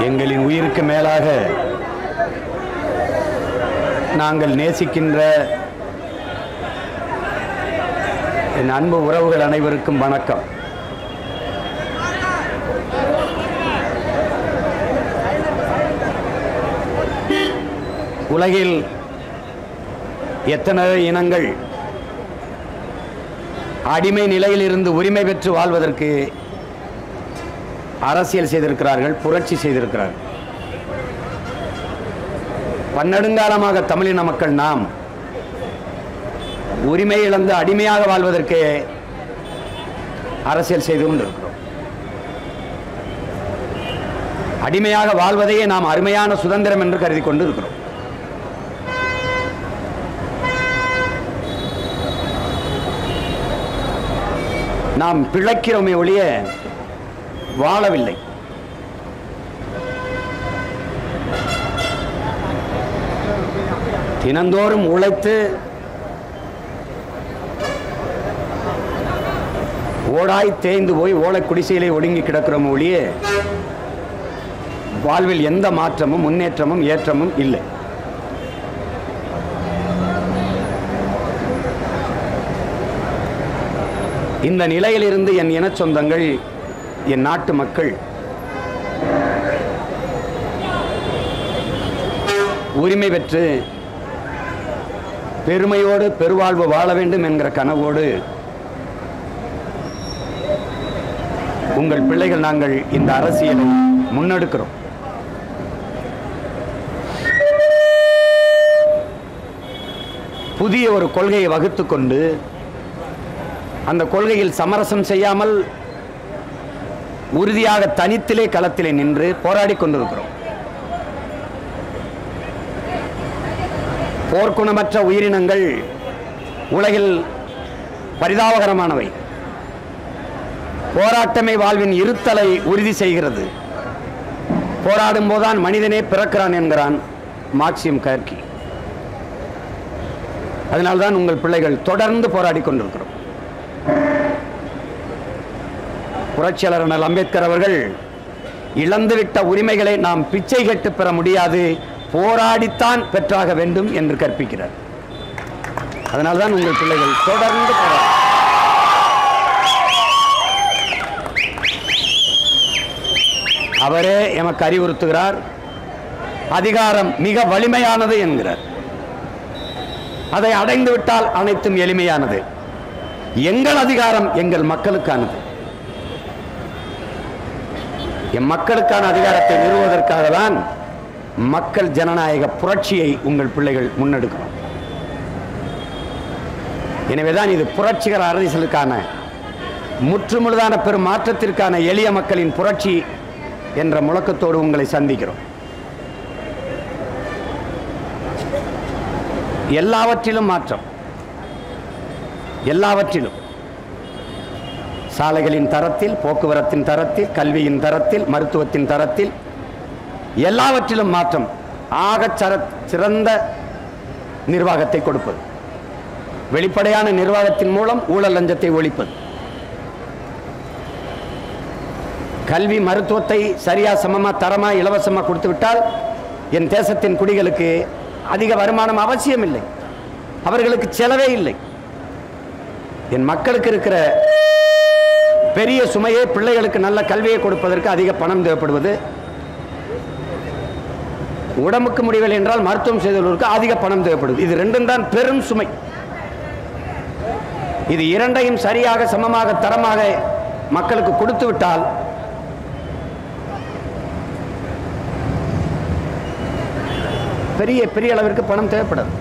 எங்களின் உயிருக்கு மேலாக நாங்கள் நேசிக்கின்ற என் அன்பு உறவுகள் அனைவருக்கும் வணக்கம் உலகில் எத்தனை இனங்கள் அடிமை நிலையில் இருந்து உரிமை பெற்று வாழ்வதற்கு அரசியல் செய்திருக்கிறார்கள் புரட்சி செய்திருக்கிறார்கள் பன்னெடுங்காலமாக தமிழின மக்கள் நாம் உரிமை இழந்து அடிமையாக வாழ்வதற்கு அரசியல் செய்து கொண்டிருக்கிறோம் அடிமையாக வாழ்வதையே நாம் அருமையான சுதந்திரம் என்று கருதி கொண்டு இருக்கிறோம் நாம் பிழைக்கிறோமே ஒழிய வாழவில்லை தினந்தோறும் உழைத்து ஓடாய் தேய்ந்து போய் ஓலை குடிசையிலே ஒடுங்கி கிடக்கிறோம் ஒழிய வாழ்வில் எந்த மாற்றமும் முன்னேற்றமும் ஏற்றமும் இல்லை இந்த நிலையிலிருந்து என் இனச் சொந்தங்கள் என் நாட்டு மக்கள் உரிமை பெற்று பெருமையோடு பெருவாழ்வு வாழ வேண்டும் என்கிற கனவோடு உங்கள் பிள்ளைகள் நாங்கள் இந்த அரசியலை முன்னெடுக்கிறோம் புதிய ஒரு கொள்கையை வகுத்துக் கொண்டு அந்த கொள்கையில் சமரசம் செய்யாமல் உறுதியாக தனித்திலே களத்திலே நின்று போராடி கொண்டிருக்கிறோம் போர்க்குணமற்ற உயிரினங்கள் உலகில் பரிதாபகரமானவை போராட்டமே வாழ்வின் இருத்தலை உறுதி செய்கிறது போராடும் போதுதான் மனிதனே பிறக்கிறான் என்கிறான் மார்க்சியம் கர்கி அதனால்தான் உங்கள் பிள்ளைகள் தொடர்ந்து போராடி கொண்டிருக்கிறோம் புரட்சியாளர் அண்ணல் அம்பேத்கர் அவர்கள் இழந்துவிட்ட உரிமைகளை நாம் பிச்சை கட்டு பெற முடியாது போராடித்தான் பெற்றாக வேண்டும் என்று கற்பிக்கிறார் அதனால்தான் உங்கள் பிள்ளைகள் தொடர்ந்து போராடி அவரே எமக்கு அறிவுறுத்துகிறார் அதிகாரம் மிக வலிமையானது என்கிறார் அதை அடைந்து விட்டால் அனைத்தும் எளிமையானது எங்கள் அதிகாரம் எங்கள் மக்களுக்கானது எம் மக்களுக்கான அதிகாரத்தை நிறுவுவதற்காக தான் மக்கள் ஜனநாயக புரட்சியை உங்கள் பிள்ளைகள் முன்னெடுக்கணும் எனவேதான் இது புரட்சிகர அரசியலுக்கான முற்றுமுழுதான பெரும் மாற்றத்திற்கான எளிய மக்களின் புரட்சி என்ற முழக்கத்தோடு உங்களை சந்திக்கிறோம் எல்லாவற்றிலும் மாற்றம் எல்லாவற்றிலும் சாலைகளின் தரத்தில் போக்குவரத்தின் தரத்தில் கல்வியின் தரத்தில் மருத்துவத்தின் தரத்தில் எல்லாவற்றிலும் மாற்றம் ஆகச் சர சிறந்த நிர்வாகத்தை கொடுப்பது வெளிப்படையான நிர்வாகத்தின் மூலம் ஊழல் லஞ்சத்தை ஒழிப்பது கல்வி மருத்துவத்தை சரியா சமமா தரமா இலவசமா கொடுத்து விட்டால் என் தேசத்தின் குடிகளுக்கு அதிக வருமானம் அவசியம் இல்லை அவர்களுக்கு செலவே இல்லை என் மக்களுக்கு இருக்கிற பெரிய சுமையே பிள்ளைகளுக்கு நல்ல கல்வியை கொடுப்பதற்கு அதிக பணம் தேவைப்படுவது உடம்புக்கு முடியவில்லை என்றால் மருத்துவம் செய்தவர்களுக்கு அதிக பணம் தேவைப்படுது இது ரெண்டும் தான் பெரும் சுமை இது இரண்டையும் சரியாக சமமாக தரமாக மக்களுக்கு கொடுத்து விட்டால் பெரிய பெரிய அளவிற்கு பணம் தேவைப்படாது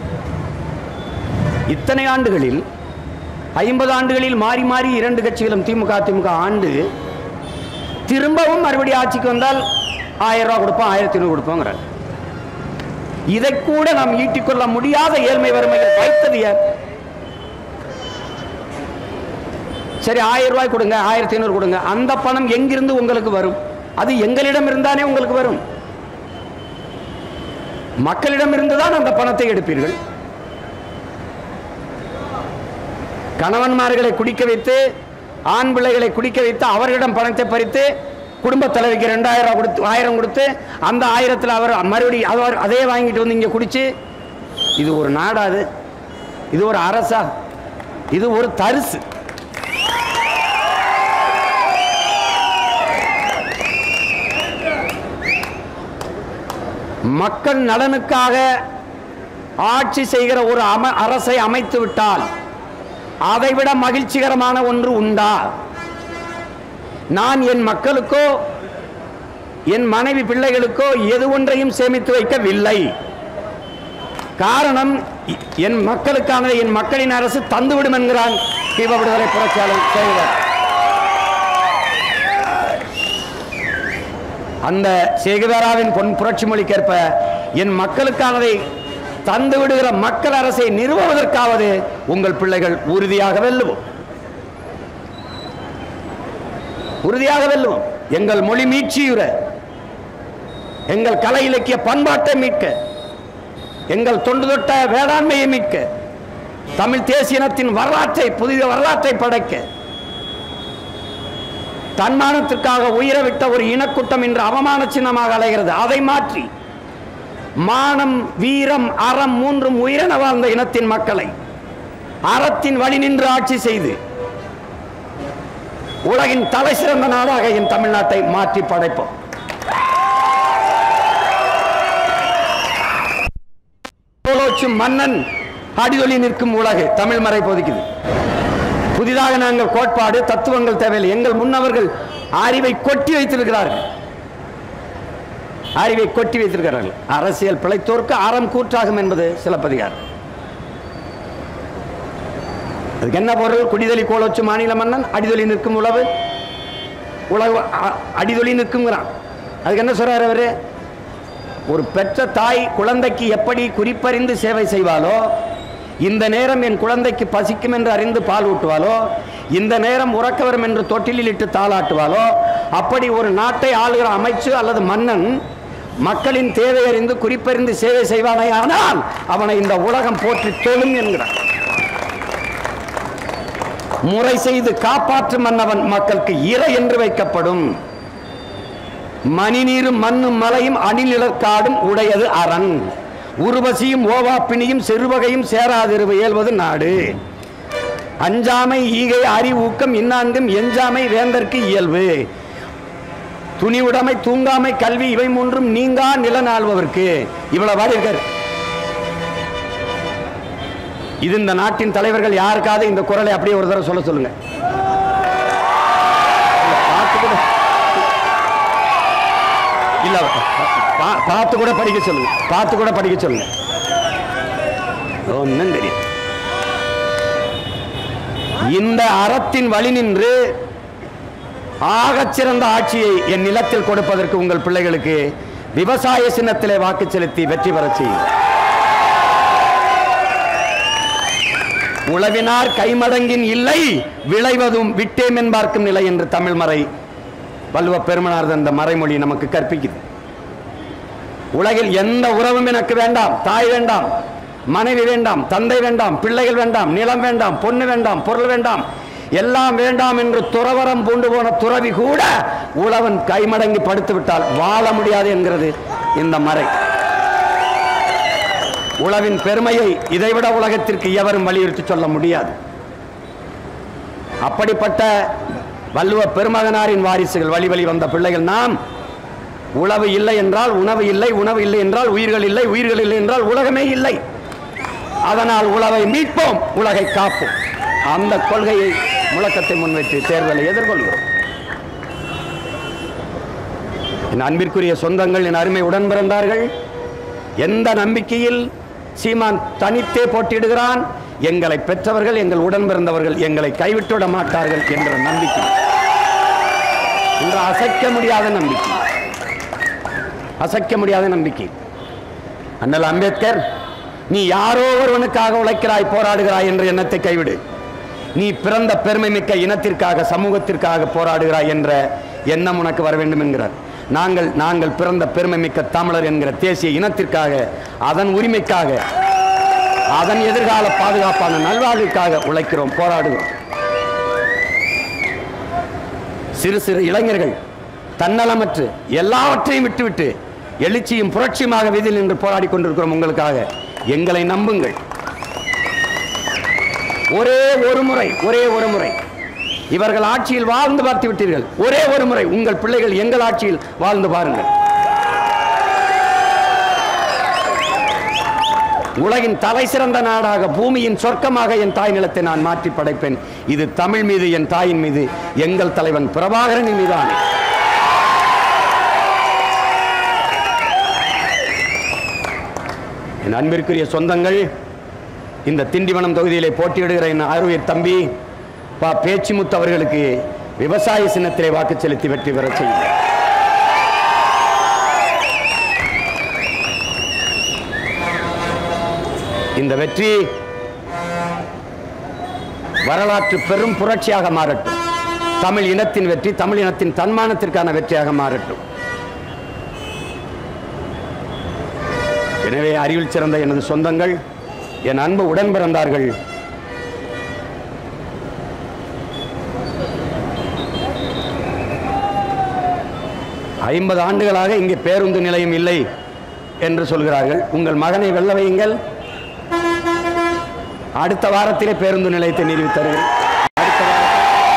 இத்தனை ஆண்டுகளில் ஐம்பது ஆண்டுகளில் மாறி மாறி இரண்டு கட்சிகளும் திமுக அதிமுக ஆண்டு திரும்பவும் மறுபடியும் ஆட்சிக்கு வந்தால் ஆயிரம் ரூபாய் கொடுப்போம் ஆயிரத்தி ஐநூறு கொடுப்போங்கிறார் இதை கூட நாம் ஈட்டிக்கொள்ள முடியாத ஏழ்மை வறுமையில் வைத்தது யார் சரி ஆயிரம் ரூபாய் கொடுங்க ஆயிரத்தி ஐநூறு கொடுங்க அந்த பணம் எங்கிருந்து உங்களுக்கு வரும் அது எங்களிடம் இருந்தானே உங்களுக்கு வரும் மக்களிடம் இருந்துதான் அந்த பணத்தை எடுப்பீர்கள் கணவன்மார்களை குடிக்க வைத்து ஆண் பிள்ளைகளை குடிக்க வைத்து அவர்களிடம் பணத்தை பறித்து குடும்ப தலைவிக்கு ரெண்டாயிரம் ரூபாய் கொடுத்து ஆயிரம் கொடுத்து அந்த ஆயிரத்தில் அவர் மறுபடியும் அவர் அதே வாங்கிட்டு வந்து இங்கே குடிச்சு இது ஒரு நாடா அது இது ஒரு அரசா இது ஒரு தரிசு மக்கள் நலனுக்காக ஆட்சி செய்கிற ஒரு அம அரசை அமைத்து விட்டால் அதைவிட மகிழ்ச்சிகரமான ஒன்று உண்டா நான் என் மக்களுக்கோ என் மனைவி பிள்ளைகளுக்கோ எது ஒன்றையும் சேமித்து வைக்கவில்லை காரணம் இ- என் மக்களுக்கானதை என் மக்களின் அரசு தந்துவிடும் என்கிறான் தீப விடுதலை புரட்சியாளர் செய்வார் அந்த சேகுவேராவின் பொன் புரட்சி மொழிக்கேற்ப என் மக்களுக்கானதை தந்து விடுகிற மக்கள் அரசை நிறுவுவதற்காவது உங்கள் பிள்ளைகள் உறுதியாக வெல்லுவோம் உறுதியாக வெல்லுவோம் எங்கள் மொழி மீட்சியுற எங்கள் கலை இலக்கிய பண்பாட்டை மீட்க எங்கள் தொண்டு தொட்ட வேளாண்மையை மீட்க தமிழ் தேசியனத்தின் வரலாற்றை புதிய வரலாற்றை படைக்க தன்மானத்திற்காக உயிரை விட்ட ஒரு இனக்கூட்டம் இன்று அவமான சின்னமாக அலைகிறது அதை மாற்றி மானம் வீரம் அறம் மூன்றும் உயிரென வாழ்ந்த இனத்தின் மக்களை அறத்தின் வழி நின்று ஆட்சி செய்து உலகின் தலை சிறந்த நாடாக என் தமிழ்நாட்டை மாற்றி படைப்போம் கோலோச்சு மன்னன் அடிதொலி நிற்கும் உலகு தமிழ் மறை போதிக்குது புதிதாக நாங்கள் கோட்பாடு தத்துவங்கள் தேவையில்லை எங்கள் முன்னவர்கள் அறிவை கொட்டி வைத்திருக்கிறார்கள் அறிவை கொட்டி வைத்திருக்கிறார்கள் அரசியல் பிழைத்தோர்க்கு அறம் கூற்றாகும் என்பது சிலப்பதிகாரம் அதுக்கு என்ன பொருள் குடிதலி கோலோச்சு மாநில மன்னன் அடிதொலி நிற்கும் உழவு உலக அ- அடிதொலி நிற்குங்கிறான் அதுக்கு என்ன சொல்றாரு அவரு ஒரு பெற்ற தாய் குழந்தைக்கு எப்படி குறிப்பறிந்து சேவை செய்வாளோ இந்த நேரம் என் குழந்தைக்கு பசிக்கும் என்று அறிந்து பால் ஊட்டுவாளோ இந்த நேரம் உறக்க வரும் என்று தொட்டிலில் இட்டு தாளாட்டுவாளோ அப்படி ஒரு நாட்டை ஆளுகிற அமைச்சு அல்லது மன்னன் மக்களின் தேவை அறிந்து குறிப்பறிந்து சேவை செய்வானே ஆனால் அவனை இந்த உலகம் போற்றி தொழும் என்கிறான் முறை செய்து காப்பாற்றும் மன்னவன் மக்களுக்கு இறை என்று வைக்கப்படும் மணிநீரும் மண்ணும் மலையும் அணிநிலக்காடும் உடையது அரண் உருவசியும் ஓவாப்பினியும் செருவகையும் சேராதிருவு இயல்வது நாடு அஞ்சாமை ஈகை அறிவூக்கம் இன்னான்கும் எஞ்சாமை வேந்தற்கு இயல்பு துணிவுடைமை தூங்காமை கல்வி இவை மூன்றும் நீங்கா நிலநாள்பவர்க்கு இவ்வளவு பாடி இருக்காரு இது இந்த நாட்டின் தலைவர்கள் யாருக்காவது இந்த குரலை அப்படியே ஒரு தடவை சொல்ல சொல்லுங்க பார்த்து கூட இல்ல பா- பார்த்து கூட படிக்க சொல்லுங்க பார்த்து கூட படிக்க சொல்லுங்க ஒன்றும் தெரியும் இந்த அறத்தின் வழி நின்று ஆகச் சிறந்த ஆட்சியை என் நிலத்தில் கொடுப்பதற்கு உங்கள் பிள்ளைகளுக்கு விவசாய சின்னத்திலே வாக்கு செலுத்தி வெற்றி பெறச் செய்யும் உழவினார் கைமடங்கின் இல்லை விளைவதும் விட்டேம் என்பார்க்கும் நிலை என்று தமிழ் மறை வள்ளுவ பெருமனார் அந்த மறைமொழி நமக்கு கற்பிக்குது உலகில் எந்த உறவும் எனக்கு வேண்டாம் தாய் வேண்டாம் மனைவி வேண்டாம் தந்தை வேண்டாம் பிள்ளைகள் வேண்டாம் நிலம் வேண்டாம் பொண்ணு வேண்டாம் பொருள் வேண்டாம் எல்லாம் வேண்டாம் என்று துறவரம் பூண்டு போன துறவி கூட உழவன் கைமடங்கி படுத்து விட்டால் வாழ முடியாது என்கிறது இந்த மறை உழவின் பெருமையை இதைவிட உலகத்திற்கு எவரும் வலியுறுத்தி சொல்ல முடியாது அப்படிப்பட்ட வள்ளுவ பெருமகனாரின் வாரிசுகள் வழி வழி வந்த பிள்ளைகள் நாம் உழவு இல்லை என்றால் உணவு இல்லை உணவு இல்லை என்றால் உயிர்கள் இல்லை உயிர்கள் இல்லை என்றால் உலகமே இல்லை அதனால் உழவை மீட்போம் உலகை காப்போம் அந்த கொள்கையை முழக்கத்தை முன்வைத்து தேர்தலை எதிர்கொள்கிறோம் என் அன்பிற்குரிய சொந்தங்கள் என் அருமை உடன் பிறந்தார்கள் எந்த நம்பிக்கையில் சீமான் தனித்தே போட்டியிடுகிறான் எங்களை பெற்றவர்கள் எங்கள் உடன் பிறந்தவர்கள் எங்களை கைவிட்டுவிட மாட்டார்கள் என்ற நம்பிக்கை இன்று அசைக்க முடியாத நம்பிக்கை அசைக்க முடியாத நம்பிக்கை அண்ணல் அம்பேத்கர் நீ யாரோ ஒருவனுக்காக உழைக்கிறாய் போராடுகிறாய் என்ற எண்ணத்தை கைவிடு நீ பிறந்த பெருமை மிக்க இனத்திற்காக சமூகத்திற்காக போராடுகிறாய் என்ற எண்ணம் உனக்கு வர வேண்டும் என்கிறார் நாங்கள் நாங்கள் பிறந்த பெருமை மிக்க தமிழர் என்கிற தேசிய இனத்திற்காக அதன் உரிமைக்காக அதன் எதிர்கால பாதுகாப்பான நல்வாழ்வுக்காக உழைக்கிறோம் போராடுகிறோம் சிறு சிறு இளைஞர்கள் தன்னலமற்று எல்லாவற்றையும் விட்டுவிட்டு எழுச்சியும் புரட்சியுமாக வீதியில் நின்று போராடி கொண்டிருக்கிறோம் உங்களுக்காக எங்களை நம்புங்கள் ஒரே ஒரு முறை ஒரே ஒரு முறை இவர்கள் ஆட்சியில் வாழ்ந்து பார்த்து விட்டீர்கள் ஒரே ஒரு முறை உங்கள் பிள்ளைகள் எங்கள் ஆட்சியில் வாழ்ந்து பாருங்கள் உலகின் தலை சிறந்த நாடாக பூமியின் சொர்க்கமாக என் தாய் நிலத்தை நான் மாற்றி படைப்பேன் இது தமிழ் மீது என் தாயின் மீது எங்கள் தலைவன் பிரபாகரனின் மீதான என் அன்பிற்குரிய சொந்தங்கள் இந்த திண்டிவனம் தொகுதியிலே போட்டியிடுகிற என் ஆர்வீர் தம்பி பா பேச்சிமுத்து அவர்களுக்கு விவசாய சின்னத்திலே வாக்கு செலுத்தி வெற்றி பெறச் செய்யுங்கள் இந்த வெற்றி வரலாற்று பெரும் புரட்சியாக மாறட்டும் தமிழ் இனத்தின் வெற்றி தமிழ் இனத்தின் தன்மானத்திற்கான வெற்றியாக மாறட்டும் எனவே அறிவில் சிறந்த எனது சொந்தங்கள் என் அன்பு உடன் பிறந்தார்கள் ஐம்பது ஆண்டுகளாக இங்கே பேருந்து நிலையம் இல்லை என்று சொல்கிறார்கள் உங்கள் மகனை வெல்ல வையுங்கள் அடுத்த வாரத்திலே பேருந்து நிலையத்தை நிறுவி தருகிறேன் அடுத்த வாரத்தில்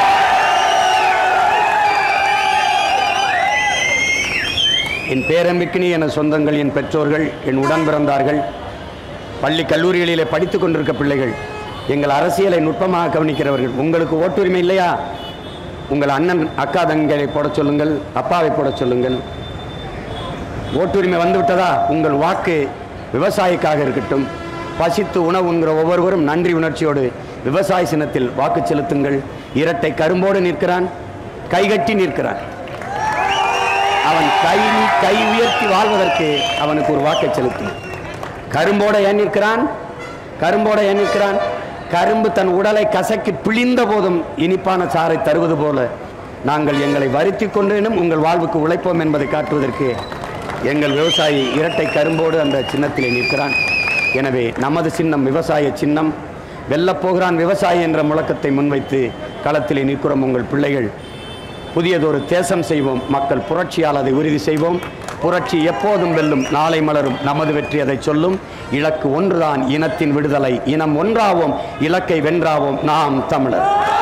என் பேரம்பிக்கினி என சொந்தங்கள் என் பெற்றோர்கள் என் உடன் பிறந்தார்கள் பள்ளி கல்லூரிகளிலே படித்துக் கொண்டிருக்க பிள்ளைகள் எங்கள் அரசியலை நுட்பமாக கவனிக்கிறவர்கள் உங்களுக்கு ஓட்டுரிமை இல்லையா உங்கள் அண்ணன் அக்கா தங்களை போடச் சொல்லுங்கள் அப்பாவை போடச் சொல்லுங்கள் ஓட்டுரிமை வந்துவிட்டதா உங்கள் வாக்கு விவசாயிக்காக இருக்கட்டும் பசித்து உணவு உண்கிற ஒவ்வொருவரும் நன்றி உணர்ச்சியோடு விவசாய சின்னத்தில் வாக்கு செலுத்துங்கள் இரட்டை கரும்போடு நிற்கிறான் கைகட்டி நிற்கிறான் அவன் கை கை உயர்த்தி வாழ்வதற்கு அவனுக்கு ஒரு வாக்கை செலுத்தும் கரும்போட ஏன் நிற்கிறான் கரும்போட ஏன் நிற்கிறான் கரும்பு தன் உடலை கசக்கி பிழிந்த போதும் இனிப்பான சாறை தருவது போல நாங்கள் எங்களை வருத்தி கொண்டேனும் உங்கள் வாழ்வுக்கு உழைப்போம் என்பதை காட்டுவதற்கு எங்கள் விவசாயி இரட்டை கரும்போடு அந்த சின்னத்திலே நிற்கிறான் எனவே நமது சின்னம் விவசாய சின்னம் வெல்லப் போகிறான் விவசாயி என்ற முழக்கத்தை முன்வைத்து களத்திலே நிற்கிறோம் உங்கள் பிள்ளைகள் புதியதொரு தேசம் செய்வோம் மக்கள் புரட்சியால் அதை உறுதி செய்வோம் புரட்சி எப்போதும் வெல்லும் நாளை மலரும் நமது வெற்றி அதை சொல்லும் இலக்கு ஒன்றுதான் இனத்தின் விடுதலை இனம் ஒன்றாவோம் இலக்கை வென்றாவோம் நாம் தமிழர்